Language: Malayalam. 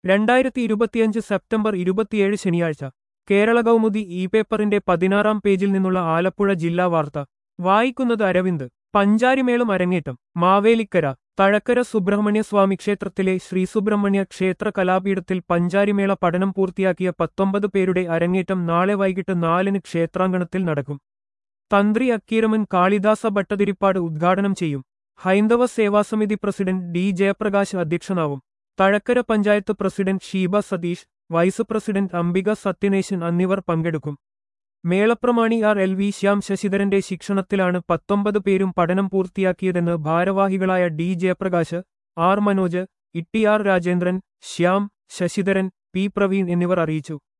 രണ്ടായിരത്തി ഇരുപത്തിയഞ്ച് സെപ്റ്റംബർ ഇരുപത്തിയേഴ് ശനിയാഴ്ച കേരള കൗമുദി ഇ പേപ്പറിന്റെ പതിനാറാം പേജിൽ നിന്നുള്ള ആലപ്പുഴ ജില്ലാ വാർത്ത വായിക്കുന്നത് അരവിന്ദ് പഞ്ചാരിമേളം അരങ്ങേറ്റം മാവേലിക്കര തഴക്കര സുബ്രഹ്മണ്യ സ്വാമി ക്ഷേത്രത്തിലെ ശ്രീസുബ്രഹ്മണ്യ ക്ഷേത്ര കലാപീഠത്തിൽ പഞ്ചാരിമേള പഠനം പൂർത്തിയാക്കിയ പത്തൊമ്പത് പേരുടെ അരങ്ങേറ്റം നാളെ വൈകിട്ട് നാലിന് ക്ഷേത്രാങ്കണത്തിൽ നടക്കും തന്ത്രി അക്കീരമൻ കാളിദാസ ഭട്ടതിരിപ്പാട് ഉദ്ഘാടനം ചെയ്യും ഹൈന്ദവ സേവാസമിതി പ്രസിഡന്റ് ഡി ജയപ്രകാശ് അധ്യക്ഷനാവും Thazhakkara panchayat president Sheeba Satheesh vice president Ambika Sathyanesan എന്നിവർ പങ്കെടുക്കും മേളപ്രമാണി ആർ എൽ വി ശ്യാം ശശിധരന്റെ ശിക്ഷണത്തിലാണ് പത്തൊമ്പത് പേരും പഠനം പൂർത്തിയാക്കിയതെന്ന് ഭാരവാഹികളായ D Jayaprakash R Manoj Itty R Rajendran Shyam Sasidharan P Praveen എന്നിവർ അറിയിച്ചു